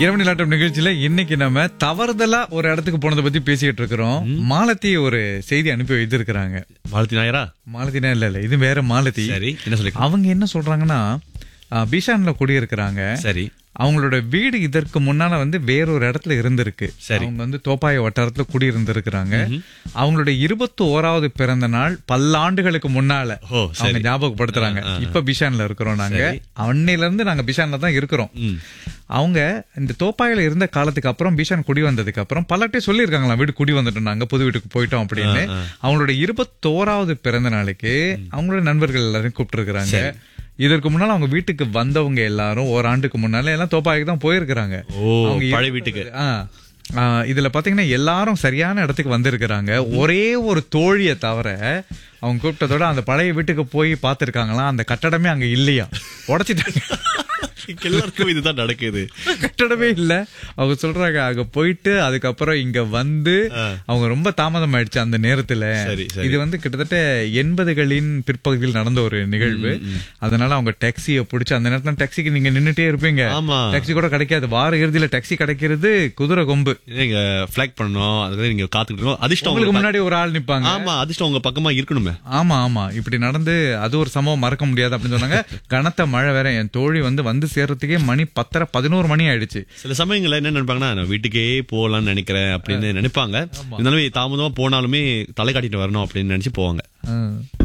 இரவு நிலாட்டம் நிகழ்ச்சியில இன்னைக்கு நம்ம தவறுதலா ஒரு இடத்துக்கு போனதை பத்தி பேசிக்கிட்டு இருக்கிறோம் மாலத்தி ஒரு செய்தி அனுப்பி வைத்திருக்கிறாங்க மாலத்தி நாயரா மாலத்தினா இல்ல இல்ல இது வேற மாலதி சரி என்ன சொல்லி அவங்க என்ன சொல்றாங்கன்னா ஆ, பீஷான்ல குடியிருக்கிறாங்க சரி அவங்களோட வீடு இதற்கு முன்னால வந்து வேறொரு இடத்துல இருந்திருக்கு சரி. அவங்க வந்து தோப்பாய வட்டாரத்துல குடியிருந்திருக்கிறாங்க அவங்களோட இருபத்தி ஓராவது பிறந்த நாள் பல்லாண்டுகளுக்கு முன்னால ஓ, சரி. அவங்க ஞாபகப்படுத்துறாங்க இப்ப பிஷான்ல இருக்கிறோம் நாங்க அன்னையில இருந்து நாங்க பிஷான்ல தான் இருக்கிறோம் ம். அவங்க இந்த தோப்பாயில இருந்த காலத்துக்கு அப்புறம் பீஷான் குடி வந்ததுக்கு அப்புறம் பலட்டே சொல்லியிருக்காங்களா வீடு குடி வந்துட்டோம் நாங்க புது வீட்டுக்கு போயிட்டோம் அப்படின்னு அவங்களோட இருபத்தோராவது பிறந்த நாளைக்கு அவங்களோட நண்பர்கள் எல்லாரும் கூப்பிட்டு இதற்கு முன்னால அவங்க வீட்டுக்கு வந்தவங்க எல்லாரும் ஓராண்டுக்கு முன்னால எல்லாம் தோப்பாய்க்கு தான் போயிருக்கிறாங்க ஓ அவங்க பழைய வீட்டுக்கு ஆ. ஆ, இதுல பாத்தீங்கன்னா எல்லாரும் சரியான இடத்துக்கு வந்திருக்கிறாங்க ஒரே ஒரு தோழியை தவிர அவங்க கூப்பிட்டதோட அந்த பழைய வீட்டுக்கு போய் பார்த்திருக்காங்களாம் அந்த கட்டடமே அங்க இல்லையா உடைச்சிட்டாங்க எல்லாருக்கும் இதுதான் நடக்குது கட்டடமே இல்ல அவங்க சொல்றாங்க அங்க போயிட்டு அதுக்கப்புறம் இங்க வந்து அவங்க ரொம்ப தாமதம் ஆயிடுச்சு அந்த நேரத்துல சரி, சரி. இது வந்து கிட்டத்தட்ட எண்பதுகளின் பிற்பகுதியில் நடந்த ஒரு நிகழ்வு அதனால அவங்க டாக்ஸியை பிடிச்சு அந்த நேரத்துல டாக்ஸிக்கு நீங்க நின்னுட்டே இருப்பீங்க ஆமா. டாக்ஸி கூட கிடைக்காது வார இறுதியில டாக்ஸி கிடைக்கிறது குதிரை கொம்பு நீங்க பிளாக் பண்ணணும் அதுக்கு நீங்க காத்துக்கிட்டு இருக்கணும் அதிர்ஷ்டம் உங்களுக்கு உங்களுக்கு முன்னாடி ஒரு ஆள் நிப்பாங்க ஆமா அதிர்ஷ்டம் உங்க பக்கமா இருக்கணுமே ஆமா ஆமா இப்படி நடந்து அது ஒரு சம்பவம் மறக்க முடியாது அப்படின்னு சொன்னாங்க கனத்த மழை வேற என் தோழி வந்து வந்து சேர்றதுக்கே மணி பத்தரை பதினோரு மணி ஆயிடுச்சு சில சமயங்கள்ல என்ன நினைப்பாங்கன்னா நான் வீட்டுக்கே போகலாம்னு நினைக்கிறேன் அப்படின்னு நினைப்பாங்க இருந்தாலுமே தாமதமா போனாலுமே தலை காட்டிட்டு வரணும் அப்படின்னு நினைச்சு போவாங்க ஆ.